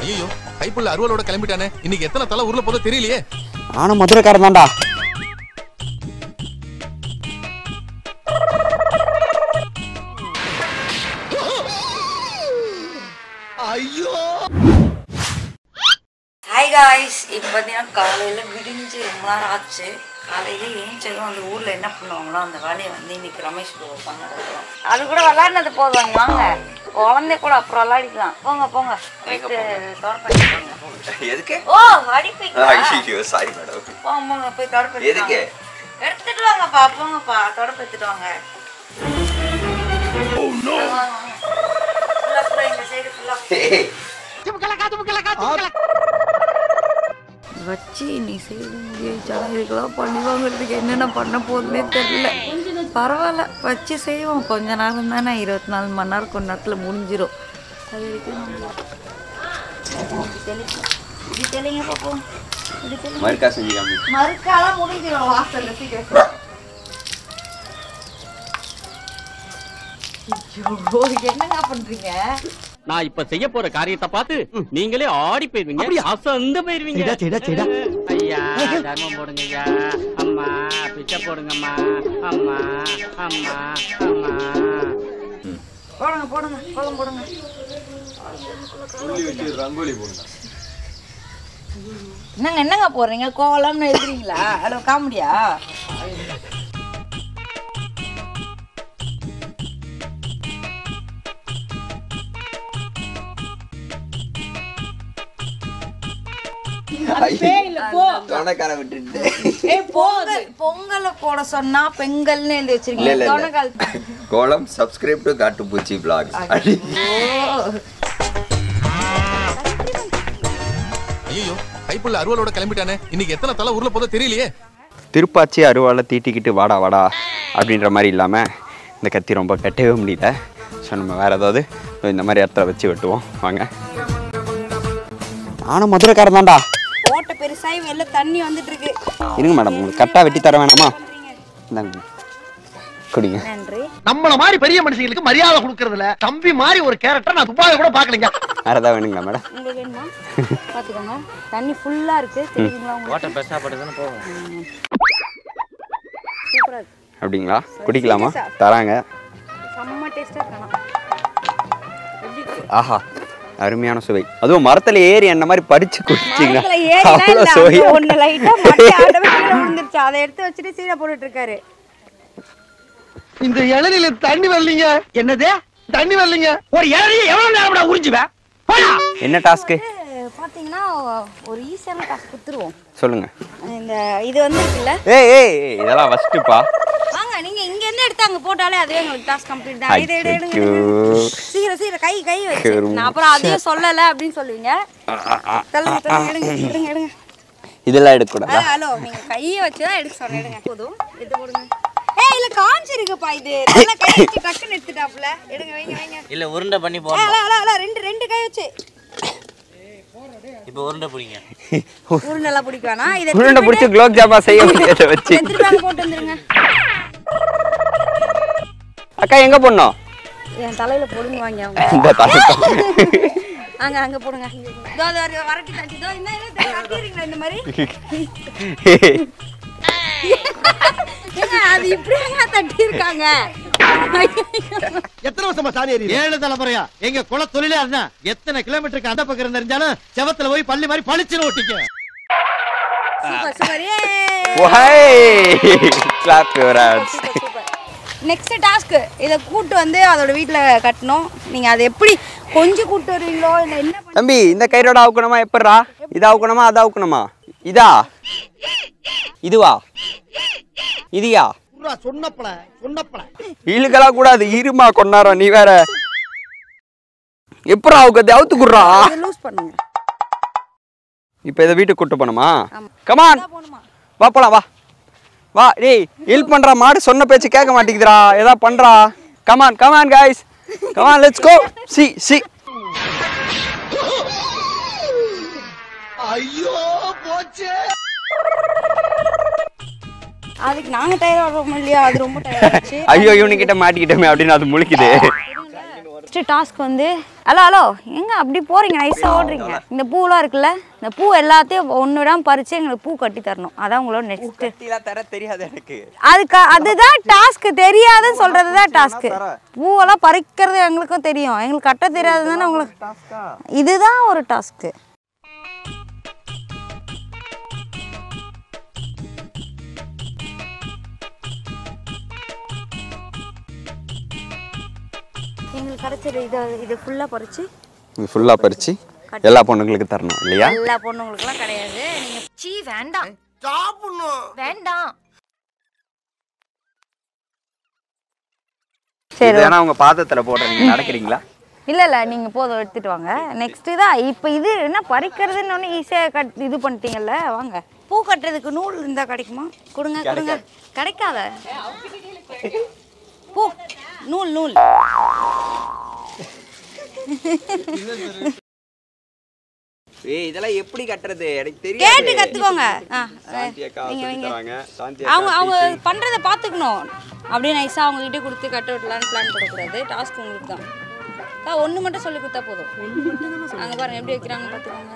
ஐயோ கைப்புள்ள அருவாளோட கிளம்பிட்டானே இன்னைக்கு எத்தனை தலை ஊர்ல போதோ தெரியலையே நானும் மதுரைக்காரன் தான்டா ஹாய் காய்ஸ் இப்போ பார்த்தீங்கன்னா காலையில் விடிஞ்சு ரொம்ப நேரம் ஆச்சு காலையில் ஏஞ்சதும் அந்த ஊரில் என்ன பண்ணுவாங்களோ அந்த வேலையை வந்து இன்னைக்கு ரமேஷ் ப்ரோ பண்ண போகிறோம் அது கூட விளாட்னது போதும் வாங்க குழந்தை கூட அப்புறம் விளாடிக்கலாம் போங்க போங்க போயிட்டு தொடப்பி எதுக்கு ஓ அடிப்பீங்க ஐயோ சாரி மேடம் போங்க போங்க போய் தொடப்பி எதுக்கு? எடுத்துட்டு வாங்கப்பா போங்கப்பா தொடப்பு எடுத்துட்டு வாங்க வாங்க, வாங்க. Full ஆ, full ஆ, இந்த சைடு ஃபுல்லாக வச்சு நீ செய்ய முடியாச்சாலும் இதுக்கெல்லாம் பண்ணி வாங்குறதுக்கு என்னென்ன பண்ண போகுதுன்னே தெரியல பரவாயில்ல வச்சு செய்வோம் கொஞ்ச நேரம் தானே இருபத்தி நாலு மணி நேரம் கொஞ்ச நேரத்தில் முடிஞ்சிடும் அது வரைக்கும் நம்ம இப்படி தெளிக்கலாம். இப்படி தெளிங்க பார்ப்போம் இப்படி தெளிங்க மறுக்கா செஞ்சுக்காம மறுக்காலாம் முடிஞ்சிடும் வாசல்ல சீக்கிரம் ஐயோ, என்னங்க பண்றீங்க நான் இப்ப செய்ய போற காரியத்தை பார்த்து நீங்களே ஆடி போயிருவீங்க அசந்து போயிருவீங்க ஐயா தர்மம் போடுங்க ஐயா அம்மா பிச்சை போடுங்கம்மா அம்மா அம்மா அம்மா போடுங்க போடுங்க கோலம் போடுங்க என்னங்க என்னங்க போடுறீங்க கோலம்னு எழுதுறீங்களா அட காமெடியா தொலைக்கார விட்டுட்டு பொங்கல் பொங்கலை போட சொன்னா பெண்கள்னு எழுதி இல்ல, வச்சிருக்கீங்க இல்ல, இல்ல. தொணக்கால் கோலம் சப்ஸ்கிரைப் டு காட்டுப்பூச்சி பிளாக் ஐயோ கைப்புள்ள அருவாளோட கிளம்பிட்டானே இன்னைக்கு எத்தனை தலை ஊர்ல போதோ தெரியலையே திருப்பாச்சி அருவாளை தீட்டிக்கிட்டு வாடா வாடா அப்படின்ற மாதிரி இல்லாமல் இந்த கத்தி ரொம்ப கட்டவே முடியல ஸோ நம்ம வேறு ஏதாவது இந்த மாதிரி இடத்துல வச்சு வெட்டுவோம் வாங்க நானும் மதுரைக்காரன் தான்டா ஓட்ட பெருசாகி வெளில தண்ணி வந்துட்டு இருக்கு இருங்க மேடம் உங்களுக்கு கரெக்டாக வெட்டி தர வேணாமா இந்தாங்க குடிங்க நன்றி நம்மள மாதிரி பெரிய மனுஷங்களுக்கு மரியாதை கொடுக்கறதுல தம்பி மாதிரி ஒரு கேரக்டர் நான் துபாயில கூட பாக்கலீங்க வேறு ஏதாவது வேணுங்களா மேடம் உங்களுக்கு வேணுமா பார்த்துக்கோங்க தண்ணி ஃபுல்லாக இருக்கு தெரியுதுங்களா உங்களுக்கு ஓட்ட பெருசா படுதுன்னு போகும் சூப்பராக இருக்கு அப்படிங்களா குடிக்கலாமா தராங்க செம்ம டேஸ்ட்டாக இருக்கணும் எப்படி இருக்கு ஆஹா அருமையான சுவை அதுவும் மரத்துல ஏறி என்ன மாதிரி பறிச்சு குடிச்சிங்கன்னா மரத்துல ஏறிலாம் அவ்வளோ இல்ல, சுவையா அங்க ஒண்ணு லைட்டா மட்டை ஆட்டவே கீழே விழுந்துருச்சு அதை எடுத்து வச்சுட்டு சீடை போட்டுட்டு இருக்காரு இந்த இளநில தண்ணி வரலீங்க என்னது தண்ணி வரலீங்க ஒரு இளநிய எவ்வளவு நேரம் உறிஞ்சுவேன் போடா என்ன டாஸ்க்கு இது பாத்தீங்கன்னா ஒரு ஈஸியான டாஸ்க் கொடுத்துருவோம் சொல்லுங்க இந்த இது வந்து இருக்குல்ல ஏய் ஏய் ஏய், இதெல்லாம் ஃபஸ்ட்டுப்பா வாங்க நீங்க இங்க இருந்து எடுத்து அங்க போட்டாலே அதுவே உங்களுக்கு டாஸ்க் கம்ப்ளீட் தான் இதை எடு எடுங்க ஐயோ. எடுங்க. சீக்கிரம் சீக்கிரம் கை கை வச்சு நான் அப்புறம் அதையும் சொல்லல அப்படின்னு சொல்லுவீங்க தள்ளுங்க தள்ளுங்க எடுங்க எடுங்க எடுங்க இதெல்லாம் எடுக்கக்கூடாதா ஹலோ நீங்க கையை வச்சு தான் எடுக்க சொன்னேன் எடுங்க போதும் எடுத்து போடுங்க ஏய் இல்ல காஞ்சிருக்குப்பா இது நல்லா கை வச்சு டக்குன்னு எடுத்துட்டாப்ல எடுங்க வைங்க வைங்க இல்ல உருண்டை பண்ணி ஏய், போடணும் அல, அல, அல, ரெண்டு ரெண்டு கை வச்சு இப்ப உருண்டை பிடிங்க உருண்டெல்லாம் பிடிக்கானா இதை உருண்டை பிடிச்சி குலோப் ஜாமா செய்ய முடியாத வச்சு திருப்பி போட்டு வந்துருங்க அக்கா எங்க போடணும் என் தலையில போடுங்க வாங்க அவங்க இந்த தலை அங்க அங்க போடுங்க இதோ இதோ இதோ வரட்டி தட்டி இதோ என்ன என்ன தட்டிடுறீங்களா இந்த மாதிரி ஏங்க, அது இப்படி எங்க தட்டி இருக்காங்க எத்தனை வருஷமா சாணி ஏறி ஏழு தலைமுறையா எங்க குல தொழிலே அதுதான் எத்தனை கிலோமீட்டருக்கு அந்த பக்கம் தெரிஞ்சாலும் செவத்துல போய் பள்ளி மாதிரி பளிச்சுன்னு ஒட்டிக்க super super a clap your hands next task இதை கூட்டு வந்து அதோட வீட்ல கட்டணும் நீங்க அதை எப்படி கொஞ்சம் கூட்டு வருவீங்களோ இல்ல என்ன பண்ண தம்பி இந்த கயிறோட அவுக்கணுமா எப்படிரா இது அவுக்கணுமா அது அவுக்கணுமா இதா இதுவா இதுயா சொன்னப்பல சொன்னப்பல இழுக்கலாம் கூடாது இருமா கொண்டாரம் நீ வேற எப்படா அவுக்கது அவுத்து குடுறா லூஸ் பண்ணுங்க இப்போ இதை வீட்டுக்கு கூட்டு போணுமா ஆமா. கமான் போகணுமா வா போலாம் வா வா டேய் ஹெல்ப் பண்றா மாடு சொன்ன பேச்சு கேட்க மாட்டேங்குதுடா ஏதா பண்றா come on come on guys come on let's go சி சி அதுக்கு நாங்க டயர் வர்றோம் இல்லையா அது ரொம்ப டயர் ஆச்சு ஐயோ இவனுக்கிட்ட மாட்டிக்கிட்டோமே அப்படின்னு அது முழிக்குது நெக்ஸ்ட் டாஸ்க் வந்து ஹலோ ஹலோ எங்க அப்படி போறீங்க நைஸாக ஓடுறீங்க இந்த பூலாம் இருக்குல்ல இந்த பூ எல்லாத்தையும் ஒன்று விடாம பறிச்சு எங்களுக்கு பூ கட்டி தரணும் அதான் உங்களோட நெக்ஸ்ட் கட்டிலாம் தர தெரியாது எனக்கு அதுக்கு அதுதான் டாஸ்க் தெரியாதுன்னு சொல்றது தான் டாஸ்க் பூவெல்லாம் பறிக்கிறது எங்களுக்கும் தெரியும் எங்களுக்கு கட்ட தெரியாது தானே உங்களுக்கு இதுதான் ஒரு டாஸ்க்கு எங்களுக்கு கிடைச்சது இதை இது ஃபுல்லாக பறிச்சு இது ஃபுல்லாக பறிச்சு எல்லா பொண்ணுங்களுக்கு தரணும் இல்லையா எல்லா பொண்ணுங்களுக்குலாம் கிடையாது நீங்க சீ வேண்டாம் வேண்டாம் சரி இது ஏன்னா உங்க பாதத்துல போடுறீங்க நடக்கிறீங்களா இல்ல இல்ல நீங்க போதும் எடுத்துட்டு வாங்க நெக்ஸ்ட் தான் இப்போ இது என்ன பறிக்கிறதுன்னு ஒன்று ஈஸியாக கட் இது பண்ணிட்டீங்கல்ல வாங்க பூ கட்டுறதுக்கு நூல் இருந்தா கிடைக்குமா கொடுங்க கொடுங்க கிடைக்காத பூ நூல் நூல் ஏய் இதெல்லாம் எப்படி கட்டுறது எனக்கு கேட்டு தெரியாது கத்துக்கோங்க ஆ, சாந்தி அக்கா நீங்க சொல்லி வைங்க. தராங்க சாந்தி அவங்க அக்கா அவங்க teaching. பண்றதை பார்த்துக்கணும் அப்படியே நைஸாக அவங்க கிட்ட கொடுத்து கட்ட விடலான்னு பிளான் பண்ணக்கூடாது டாஸ்க் உங்களுக்கு தான் அக்கா ஒன்று மட்டும் சொல்லி கொடுத்தா போதும் அங்கே பாருங்க எப்படி வைக்கிறாங்க பார்த்துக்கோங்க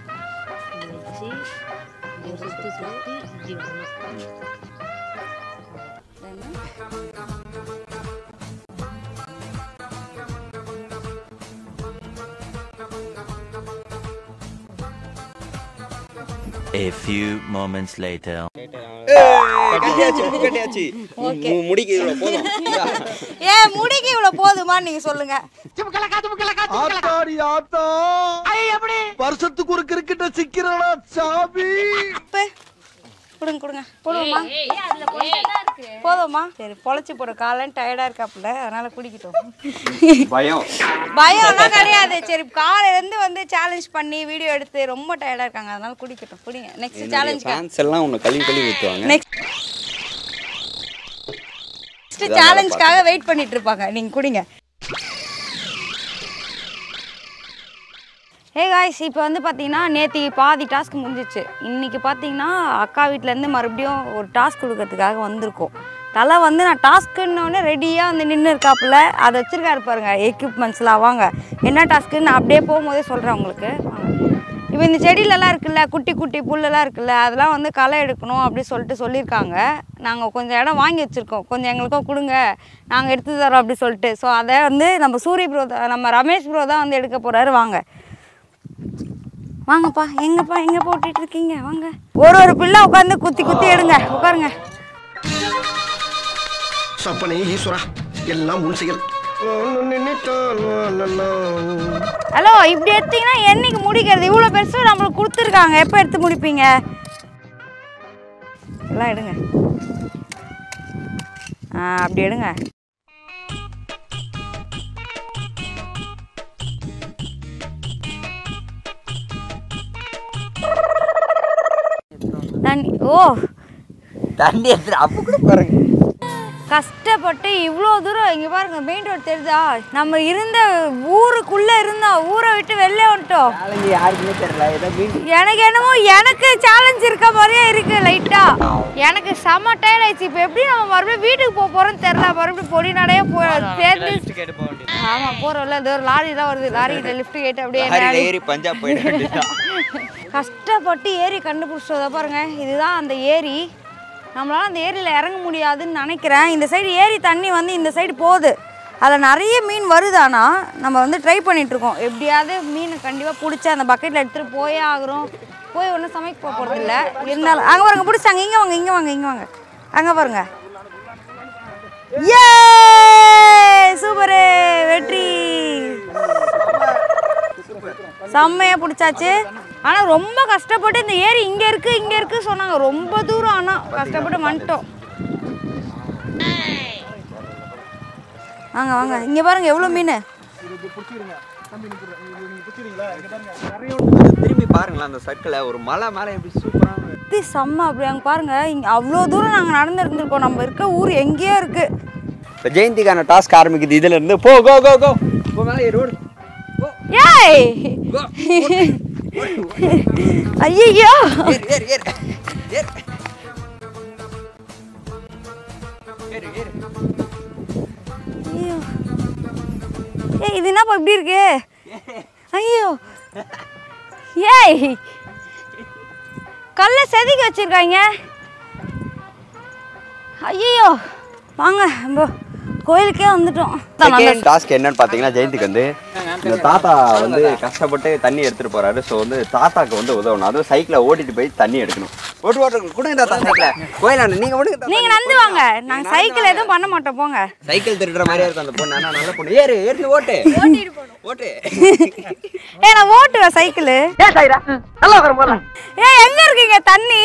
A few moments later. ஏய், கட்டியாச்சு பூ கட்டியாச்சு Okay. மு- முடிக்கு இவ்வளவு போதும் இந்தா. ஏ முடிக்கு இவ்வளோ போதுமான்னு நீங்கள் சொல்லுங்க ஆத்தாடி ஆத்தா வருஷத்துக்கு ஒரு கிரிக்கெட்ட சிக்கிறடா சாமி இப்போ கொடுங்க கொடுங்க போடுவோமா போதுமா சரி பொழைச்சி போடும் காலையில் டயர்டாக இருக்காப்புல அதனால குடிக்கிட்டோம் பயம் பயம்லாம் கிடையாது சரி காலையிலேருந்து வந்து சேலஞ்ச் பண்ணி வீடியோ எடுத்து ரொம்ப டயர்டாக இருக்காங்க அதனால குடிக்கட்டும் குடிங்க நெக்ஸ்ட் சேலஞ்ச் ஃபேன்ஸ் எல்லாம் உன்னை கழுவி கழுவி ஊற்றுவாங்க நெக்ஸ்ட் சேலஞ்சுக்காக வெயிட் பண்ணிட்டு இருப்பாங்க நீங்கள் குடிங்க ஹே காய்ஸ் இப்போ வந்து பார்த்தீங்கன்னா நேற்று பாதி டாஸ்க் முடிஞ்சிச்சு இன்றைக்கி பார்த்தீங்கன்னா அக்கா வீட்டிலேருந்து மறுபடியும் ஒரு டாஸ்க் கொடுக்கறதுக்காக வந்திருக்கோம் தலை வந்து நான் டாஸ்க்குன்னொடனே ரெடியாக வந்து நின்று இருக்காப்புல அதை வச்சுருக்காரு பாருங்க எக்யூப்மெண்ட்ஸ்லாம் வாங்க என்ன டாஸ்க்குன்னு நான் அப்படியே போகும்போதே சொல்கிறேன் உங்களுக்கு வாங்க இப்போ இந்த செடியிலலாம் இருக்குல்ல குட்டி குட்டி புல்லெல்லாம் இருக்குல்ல அதெல்லாம் வந்து களை எடுக்கணும் அப்படி சொல்லிட்டு சொல்லியிருக்காங்க நாங்கள் கொஞ்சம் இடம் வாங்கி வச்சுருக்கோம் கொஞ்சம் எங்களுக்கும் கொடுங்க நாங்கள் எடுத்து தரோம் அப்படி சொல்லிட்டு ஸோ அதை வந்து நம்ம சூரிய ப்ரோ நம்ம ரமேஷ் ப்ரோ தான் வந்து எடுக்க போகிறாரு வாங்க வாங்கப்பா எங்கப்பா எங்க போட்டுட்டு இருக்கீங்க வாங்க ஒரு ஒரு பிள்ளை உட்காந்து குத்தி குத்தி எடுங்க உட்காருங்க சப்பனே ஈஸ்வரா எல்லாம் உன் செயல் ஹலோ இப்படி எடுத்தீங்கன்னா என்னைக்கு முடிக்கிறது இவ்வளோ பெருசு நம்மளுக்கு கொடுத்துருக்காங்க எப்போ எடுத்து முடிப்பீங்க எல்லாம் எடுங்க ஆ அப்படி எடுங்க தண்ணி ஓ தண்ணி எடுத்து அப்போ கூட பாருங்க கஷ்டப்பட்டு இவ்வளோ தூரம் இங்கே பாருங்க மெயின் ரோடு தெரியுதா நம்ம இருந்த ஊருக்குள்ளே இருந்தோம் ஊரை விட்டு வெளியே வந்துட்டோம் நாளைக்கு யாருக்குமே தெரியல ஏதோ மீன் எனக்கு என்னமோ எனக்கு சேலஞ்ச் இருக்க மாதிரியே இருக்கு லைட்டா எனக்கு செம்ம டயர்ட் ஆயிடுச்சு இப்போ எப்படி நம்ம மறுபடியும் வீட்டுக்கு போக போறோம்னு தெரியல மறுபடியும் பொடி நடையே போ சேர்ந்து கேட்டு போக வேண்டியது ஆமா போறோம்ல இது ஒரு லாரி தான் வருது லாரி கிட்ட லிஃப்ட் கேட்டு அப்படியே லாரியில நேரா- ஏறி பஞ்சாப் போயிட வேண்டியதுதான் கஷ்டப்பட்டு ஏரி கண்டுபிடிச்சத பாருங்க இதுதான் அந்த ஏரி நம்மளால அந்த ஏரியில் இறங்க முடியாதுன்னு நினைக்கிறேன் இந்த சைடு ஏரி தண்ணி வந்து இந்த சைடு போகுது அதில் நிறைய மீன் வருதானா நம்ம வந்து ட்ரை இருக்கோம் எப்படியாவது மீன் கண்டிப்பாக பிடிச்சி அந்த பக்கெட்டில் எடுத்துகிட்டு போயே ஆகுறோம் போய் ஒன்றும் சமைக்க போக போகிறது இல்லை இருந்தாலும் அங்கே பாருங்க பிடிச்சாங்க இங்கே வாங்க இங்கே வாங்க இங்கே வாங்க அங்கே பாருங்க ஏ சூப்பரு வெற்றி செம்மையா பிடிச்சாச்சு ஆனா ரொம்ப கஷ்டப்பட்டு இந்த ஏரி இங்க இருக்கு இங்க இருக்கு சொன்னாங்க ரொம்ப தூரம் ஆனா கஷ்டப்பட்டு வந்துட்டோம் வாங்க வாங்க இங்க பாருங்க எவ்வளவு மீன் அது திரும்பி பாருங்களேன் அந்த சர்க்கிளை ஒரு மலை மேலே எப்படி சூப்பரான சுத்தி செம்ம அப்படி அங்க பாருங்க இங்க அவ்வளோ தூரம் நாங்க நடந்து இருந்திருக்கோம் நம்ம இருக்க ஊர் எங்கேயோ இருக்கு இப்போ ஜெயந்திக்கான டாஸ்க் ஆரம்பிக்குது இதுல இருந்து போ கோ கோ கோ போ மேலே ரோடு ஏய் ஐயோ ஏறு ஏறு ஏறு ஏறு ஏறு ஏறு ஏய் இது என்னப்பா இப்படி இருக்கு ஐயோ ஏய் கல்லை செதுக்கி வச்சிருக்காங்க ஐயோ வாங்க நம்ம கோயிலுக்கே வந்துட்டோம் செகண்ட் டாஸ்க் என்னன்னு பார்த்தீங்கன்னா ஜெயந்திக்கு வந்து இந்த தாத்தா வந்து கஷ்டப்பட்டு தண்ணி எடுத்துட்டு போறாரு ஸோ வந்து தாத்தாக்கு வந்து உதவணும் அதுவும் சைக்கிளை ஓட்டிட்டு போய் தண்ணி எடுக்கணும் ஓட்டு ஓட்டு கொடுங்க தாத்தா சைக்கிளை கோயிலாண்டு நீங்க ஓடுங்க தாத்தா. நீங்க நடந்து வாங்க நாங்க சைக்கிள் எதுவும் பண்ண மாட்டோம் போங்க சைக்கிள் திருடுற மாதிரியே இருக்கும் அந்த பொண்ணு ஆனா நல்ல பொண்ணு ஏறு ஏறு ஓட்டு ஓட்டு ஏ நான் ஓட்டுவேன் சைக்கிள் ஏ எங்க இருக்கீங்க தண்ணி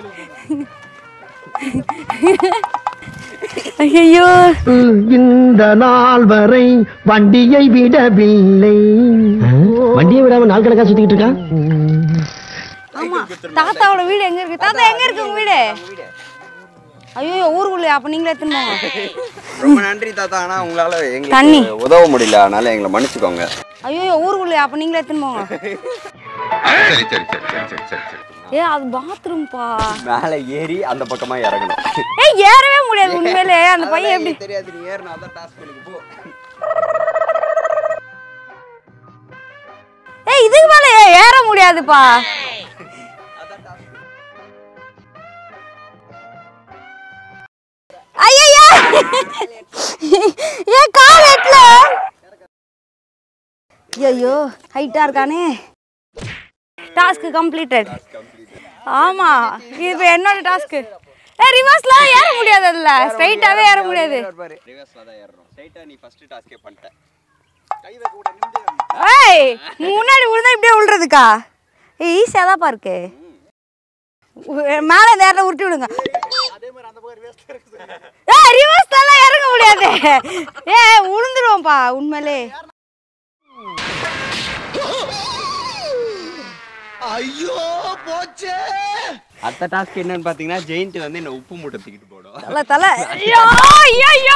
ஐயோ இந்த நாள் வரை வண்டியை விடவில்லை வண்டியை விடாம நாள் கணக்கா சுத்திக்கிட்டு இருக்கான் ஆமா தாத்தாவோட வீடு எங்க இருக்கு தாத்தா எங்க இருக்கு உங்க வீடு ஐயோ ஊருக்குள்ளே அப்ப நீங்களே எடுத்துன்னு போங்க ரொம்ப நன்றி தாத்தா ஆனா உங்களால தண்ணி. எங்களுக்கு உதவ முடியல அதனால எங்களை மன்னிச்சுக்கோங்க ஐயோ ஊருக்குள்ளே அப்ப நீங்களே எடுத்துன்னு போங்க சரி சரி சரி சரி சரி சரி சரி ஏ அது பாத்ரூம்பா மேலே ஏறி அந்த பக்கமா இறங்கணும் ஏய் ஏறவே முடியாது உண்மையிலே அந்த பையன் எப்படி தெரியாது நீ ஏறினா அதான் டாஸ்க் பண்ணுக்கு போ ஏய் இதுக்கு மேல ஏ- ஏற முடியாதுப்பா ஐயோ ஏ கால் எட்டல ஐயோ ஹைட்டா இருக்கானே டாஸ்க் கம்ப்ளீட்டட் ஆமா இது என்னோட டாஸ்க் ஏ ரிவர்ஸ்ல ஏற முடியாது அதுல ஸ்ட்ரைட்டாவே ஏற முடியாது ரிவர்ஸ்ல தான் ஏறணும் ஸ்ட்ரைட்டா நீ ஃபர்ஸ்ட் டாஸ்கே பண்ணிட்ட ஏய் முன்னாடி விழுந்தா இப்படியே விழுறதுக்கா ஏய் ஈஸியாக தான்ப்பா இருக்கு உ- மேலே இந்த இடத்துல உருட்டி விடுங்க ஏ ரிவர்ஸ்லாம் இறங்க முடியாது ஏ விழுந்துருவோம்ப்பா உண்மையிலே ஐயோ போச்சே அடுத்த டாஸ்க் என்னன்னு பாத்தீங்கன்னா ஜெயிண்ட் வந்து என்ன உப்பு மூட்டை தூக்கிட்டு போடும் தலை தலை ஐயோ ஐயோ ஐயோ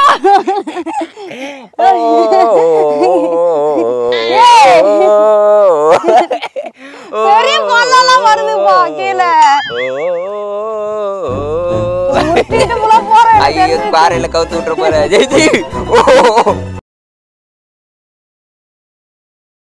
பெரிய பல்லெல்லாம் வருதுப்பா கீழே உருட்டிட்டு போல போறேன் ஐயோ பாறையில கவுத்து விட்டுற போற ஜெயிச்சு